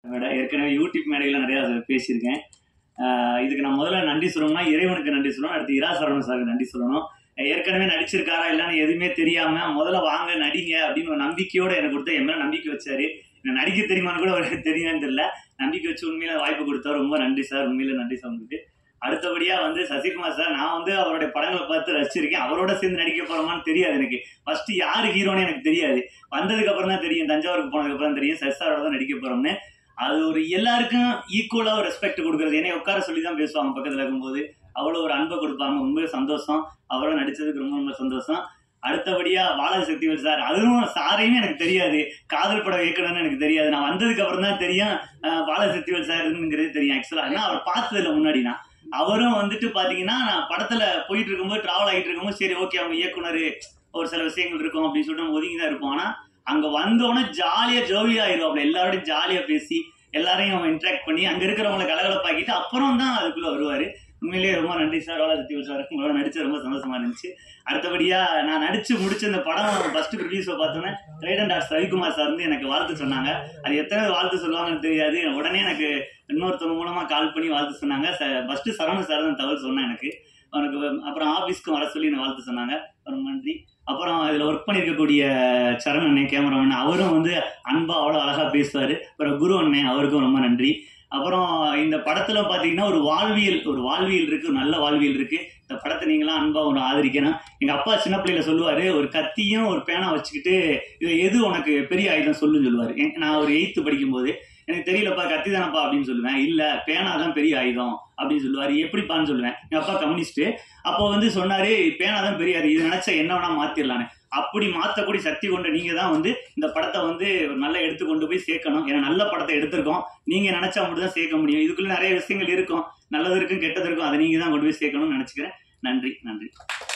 விட ஏற்கனவே யூடியூப் மேடையில் நிறையா பேசியிருக்கேன் ஆஹ் இதுக்கு நான் முதல்ல நன்றி சொல்லணும்னா இறைவனுக்கு நன்றி சொல்லணும் அடுத்து இரா சரவணன் சாருக்கு நன்றி சொல்லணும் ஏற்கனவே நடிச்சிருக்காரா இல்லைன்னு எதுவுமே தெரியாம முதல்ல வாங்க நடிங்க அப்படின்னு ஒரு நம்பிக்கையோட எனக்கு கொடுத்த என் மேல நம்பிக்கை வச்சாரு எனக்கு நடிக்க தெரியுமான்னு கூட அவருக்கு தெரியுமான்னு தெரியல நம்பிக்கை வச்சு உண்மையில வாய்ப்பு கொடுத்தாரு ரொம்ப நன்றி சார் உண்மையில நன்றி சார் உங்களுக்கு அடுத்தபடியா வந்து சசிகுமார் சார் நான் வந்து அவருடைய படங்களை பார்த்து ரசிச்சிருக்கேன் அவரோட சேர்ந்து நடிக்க போறோமான்னு தெரியாது எனக்கு ஃபர்ஸ்ட் யாரு ஹீரோன்னு எனக்கு தெரியாது வந்ததுக்கு அப்புறம் தான் தெரியும் தஞ்சாவூருக்கு போனதுக்கு அப்புறம் தான் தெரியும் சசி சாரோட தான் நடிக்க போறோம்னு அது ஒரு எல்லாருக்கும் ஈக்குவலா ஒரு ரெஸ்பெக்ட் கொடுக்கறது என்னை உட்கார சொல்லி தான் பேசுவாங்க பக்கத்துல இருக்கும்போது அவ்வளவு ஒரு அன்பை கொடுப்பாங்க ரொம்ப சந்தோஷம் அவரோட நடிச்சதுக்கு ரொம்ப ரொம்ப சந்தோஷம் அடுத்தபடியா பாலாஜி சக்திவேல் சார் அதுவும் சாரையுமே எனக்கு தெரியாது காதல் படம் இயக்கணும்னு எனக்கு தெரியாது நான் வந்ததுக்கு அப்புறம் தான் தெரியும் அஹ், பாலாஜி சக்திவேல் சார்ங்கிறது தெரியும் ஆக்சுவலா ஏன்னா அவர் பார்த்தது இல்லை முன்னாடி நான் அவரும் வந்துட்டு பாத்தீங்கன்னா நான் படத்துல போயிட்டு இருக்கும்போது டிராவல் ஆகிட்டு இருக்கும்போது சரி ஓகே அவங்க இயக்குனர் ஒரு சில விஷயங்கள் இருக்கும் அப்படின்னு சொல்லிட்டு நம்ம ஒதுங்கி தான் இருப்போம் ஆனா அங்க வந்தோடனே ஜாலியா ஜோவியா ஆயிரும் எல்லாரோடையும் ஜாலியா பேசி எல்லாரையும் இன்ட்ராக்ட் பண்ணி அங்க இருக்கிறவங்களை கலகலப்பாக்கிட்டு அப்புறம் தான் அதுக்குள்ள வருவாரு உண்மையிலேயே ரொம்ப நன்றி சார் வாழ சக்தி சார் உங்களோட நடிச்சு ரொம்ப சந்தோஷமா இருந்துச்சு அடுத்தபடியா நான் நடிச்சு முடிச்ச இந்த படம் ஃபர்ஸ்ட் ரிலீஸ் பார்த்தோன்னே ரைடன் டாக்டர் ரவிக்குமார் சார் வந்து எனக்கு வாழ்த்து சொன்னாங்க அது எத்தனை வாழ்த்து சொல்லுவாங்கன்னு தெரியாது உடனே எனக்கு இன்னொருத்தவங்க மூலமா கால் பண்ணி வாழ்த்து சொன்னாங்க ஃபர்ஸ்ட் சரவணன் சார் தான் தகவல் சொன்னேன் எனக்கு அவனுக்கு அப்புறம் ஆபீஸ்க்கு வர சொல்லி என்னை வாழ்த்து சொன்னாங்க ரொம்ப நன்றி அப்புறம் இதுல ஒர்க் பண்ணியிருக்கக்கூடிய சரண் அண்ணே கேமராமேன் அவரும் வந்து அன்பா அவ்வளோ அழகா பேசுவாரு அப்புறம் குரு அண்ணே அவருக்கும் ரொம்ப நன்றி அப்புறம் இந்த படத்துல பாத்தீங்கன்னா ஒரு வாழ்வியல் ஒரு வாழ்வியல் இருக்கு ஒரு நல்ல வாழ்வியல் இருக்கு இந்த படத்தை நீங்களாம் அன்பா ஒன்று ஆதரிக்கணும் எங்க அப்பா சின்ன பிள்ளையில சொல்லுவாரு ஒரு கத்தியும் ஒரு பேனா வச்சுக்கிட்டு இது எது உனக்கு பெரிய ஆயுதம் சொல்லுன்னு சொல்லுவாரு எ- நான் ஒரு எயித்து படிக்கும்போது எனக்கு தெரியலப்பா கத்தி தானப்பா அப்படின்னு சொல்லுவேன் இல்ல பேனா தான் பெரிய ஆயுதம் அப்படின்னு சொல்லுவாரு எப்படிப்பான்னு சொல்லுவேன் எங்க அப்பா கம்யூனிஸ்ட் அப்போ வந்து சொன்னாரு பேனா தான் பெரிய ஆயுதம் இது நினைச்சா என்ன வேணா மாத்திரலான்னு அப்படி மாத்தக்கூடிய சக்தி கொண்ட நீங்க தான் வந்து இந்த படத்தை வந்து ஒரு நல்ல எடுத்து கொண்டு போய் சேர்க்கணும் ஏன்னா நல்ல படத்தை எடுத்திருக்கோம் நீங்க நினைச்சா மட்டும் தான் சேர்க்க முடியும் இதுக்குள்ள நிறைய விஷயங்கள் இருக்கும் நல்லது இருக்கும் கெட்டது இருக்கும் அதை நீங்க தான் கொண்டு போய் சேர்க்கணும்னு நினைச்சுக்கிறேன் நன்றி நன்றி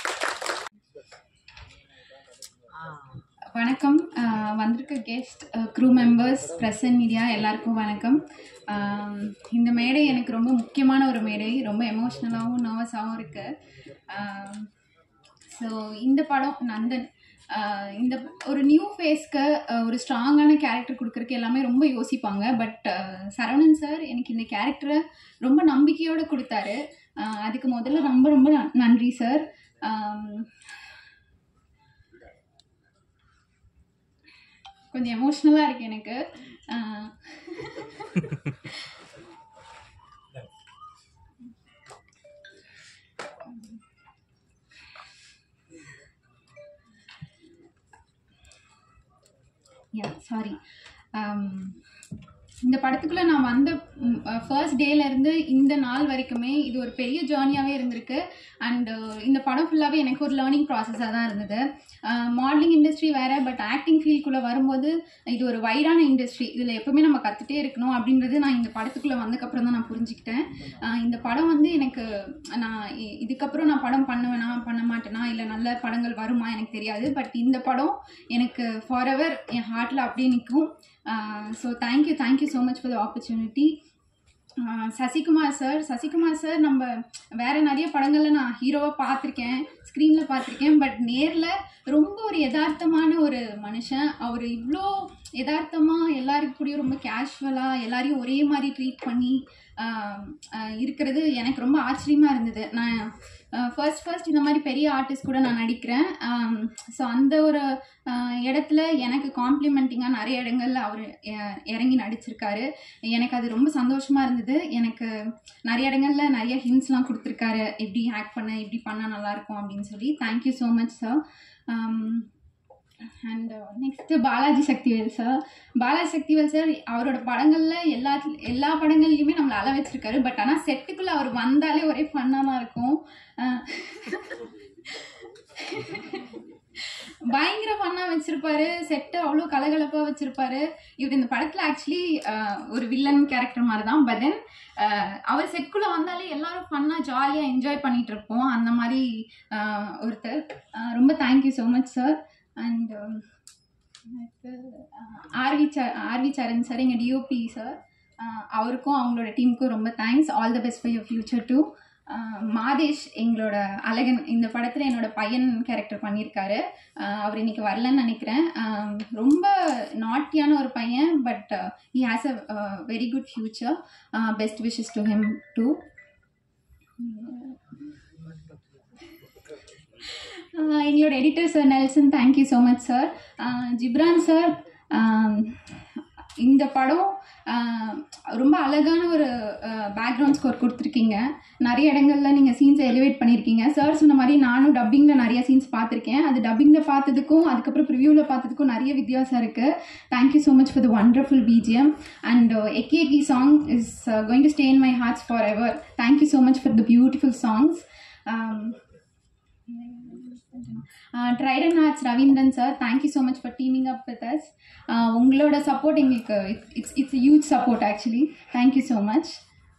வணக்கம் ஆஹ் வந்திருக்க guest crew members press and media எல்லாருக்கும் வணக்கம் ஆஹ் இந்த மேடை எனக்கு ரொம்ப முக்கியமான ஒரு மேடை ரொம்ப எமோஷ்னலாகவும் நர்வஸாகவும் இருக்கு ஸோ இந்த படம் நந்தன் ஆஹ் இந்த ஒரு நியூ ஃபேஸ்க்கு ஒரு ஸ்ட்ராங்கான கேரக்டர் கொடுக்கறதுக்கு எல்லாமே ரொம்ப யோசிப்பாங்க பட் சரவணன் சார் எனக்கு இந்த கேரக்டரை ரொம்ப நம்பிக்கையோடு கொடுத்தாரு ஆஹ் அதுக்கு முதல்ல ரொம்ப ரொம்ப ந- நன்றி சார் கொஞ்சம் எமோஷ்னலாக இருக்கு எனக்கு ஆஹ் யா சாரி இந்த படத்துக்குள்ளே நான் வந்த ஃபர்ஸ்ட் டேலேருந்து இந்த நாள் வரைக்குமே இது ஒரு பெரிய ஜேர்னியாகவே இருந்திருக்கு அண்ட் இந்த படம் ஃபுல்லாகவே எனக்கு ஒரு லேர்னிங் ப்ராசஸாக தான் இருந்தது மாடலிங் இண்டஸ்ட்ரி வேறு பட் ஆக்டிங் ஃபீல்டுக்குள்ளே வரும்போது இது ஒரு வைடான இண்டஸ்ட்ரி இதில் எப்பவுமே நம்ம கற்றுட்டே இருக்கணும் அப்படின்றது நான் இந்த படத்துக்குள்ளே வந்ததுக்கப்புறம் தான் நான் புரிஞ்சுக்கிட்டேன் ஆஹ் இந்த படம் வந்து எனக்கு நான் இ- இதுக்கப்புறம் நான் படம் பண்ணுவேனா பண்ண மாட்டேனா இல்லை நல்ல படங்கள் வருமா எனக்கு தெரியாது பட் இந்த படம் எனக்கு ஃபார் எவர் என் ஹார்ட்டில் அப்படியே நிற்கும் so thank you thank you so much for the opportunity Sasikumar sir Sasikumar sir நம்ம வேற நிறைய படங்களில் நான் ஹீரோவாக பார்த்துருக்கேன் ஸ்க்ரீனில் பார்த்துருக்கேன் பட் நேரில் ரொம்ப ஒரு யதார்த்தமான ஒரு மனுஷன் அவர் இவ்வளோ யதார்த்தமாக எல்லாருக்கு கூடயும் ரொம்ப கேஷுவலாக எல்லாரையும் ஒரே மாதிரி ட்ரீட் பண்ணி ஆஹ் ஆஹ் இருக்கிறது எனக்கு ரொம்ப ஆச்சரியமாக இருந்தது நான் ஃபர்ஸ்ட் ஃபர்ஸ்ட் இந்த மாதிரி பெரிய ஆர்டிஸ்ட் கூட நான் நடிக்கிறேன் ஸோ அந்த ஒரு ஆஹ் இடத்துல எனக்கு காம்ப்ளிமெண்டிங்காக நிறைய இடங்கள்ல அவர் இறங்கி நடிச்சிருக்காரு எனக்கு அது ரொம்ப சந்தோஷமாக இருந்தது எனக்கு நிறைய இடங்கள்ல நிறைய ஹிண்ட்ஸ்லாம் கொடுத்துருக்காரு எப்படி ஆக்ட் பண்ண எப்படி பண்ணால் நல்லாயிருக்கும் அப்படின்னு சொல்லி thank you so much sir and next Balaji Sakthivel sir Balaji Sakthivel sir அவரோட படங்களில் எல்லா எல்லா படங்கள்லையுமே நம்மளை அழ வச்சிருக்காரு பட் ஆனால் செட்டுக்குள்ளே அவர் வந்தாலே ஒரே ஃபன்னாக தான் இருக்கும் அஹ் பயங்கர ஃபன்னாக வச்சிருப்பாரு செட்டு அவ்வளோ கலகலப்பாக வச்சிருப்பாரு இவர் இந்த படத்தில் ஆக்சுவலி ஒரு வில்லன் கேரக்டர் மாதிரி தான் பட் தென் அவர் செட்குள்ளே வந்தாலே எல்லாரும் ஃபன்னாக ஜாலியாக என்ஜாய் பண்ணிட்டு இருப்போம் அந்த மாதிரி அஹ், ஒருத்தர் அஹ், ரொம்ப thank you so much sir and RV ச ஆர்வி சரண் சார் எங்கள் டிஓபி சார் அவருக்கும் அவங்களோட டீமுக்கும் ரொம்ப thanks all the best for your future to Madhesh எங்களோட அழகன் இந்த படத்தில் என்னோட பையன் கேரக்டர் பண்ணியிருக்காரு ஆஹ் அவர் இன்னைக்கு வரலன்னு நினைக்கிறேன் ஆஹ் ரொம்ப நாட்டியான ஒரு பையன் but he has a very good future best wishes to him to எங்களோட editor sir Nelson thank you so much sir Ghibran sir இந்த படம் ஆஹ் ரொம்ப அழகான ஒரு பேக்ரவுண்ட் ஸ்கோர் கொடுத்துருக்கீங்க நிறைய இடங்கள்ல நீங்கள் சீன்ஸை எலிவேட் பண்ணியிருக்கீங்க சார் சொன்ன மாதிரி நானும் டப்பிங்கில் நிறைய சீன்ஸ் பார்த்துருக்கேன் அது டப்பிங்கில் பார்த்ததுக்கும் அதுக்கப்புறம் ப்ரிவியூவில் பார்த்ததுக்கும் நிறைய வித்தியாசம் இருக்குது thank you so much for the wonderful BGM and எக்கி எக்கி song is going to stay in my hearts for ever thank you so much for the beautiful songs Trident Arts Ravindran sir thank you so much for teaming up with us உங்களோட support எங்களுக்கு it's it's huge support actually thank you so much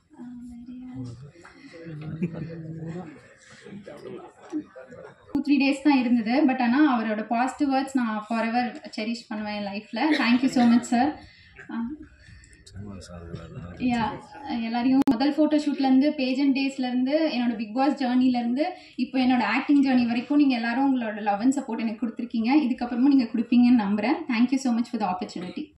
two three days தான் இருந்தது but ஆனால் அவரோட positive words நான் for ever cherish பண்ணுவேன் என் லைஃப்பில் thank you so much sir yeah எல்லாரையும் முதல் ஃபோட்டோ ஷூட்லேருந்து பேஜன் டேஸ்லேருந்து என்னோட பிக் பாஸ் ஜேர்னிலேருந்து இப்போ என்னோட ஆக்டிங் ஜேர்னி வரைக்கும் நீங்கள் எல்லாரும் உங்களோட லவ் அண்ட் சப்போர்ட் எனக்கு கொடுத்துருக்கீங்க இதுக்கப்புறமும் நீங்கள் கொடுப்பீங்கன்னு நம்புகிறேன் thank you so much for the opportunity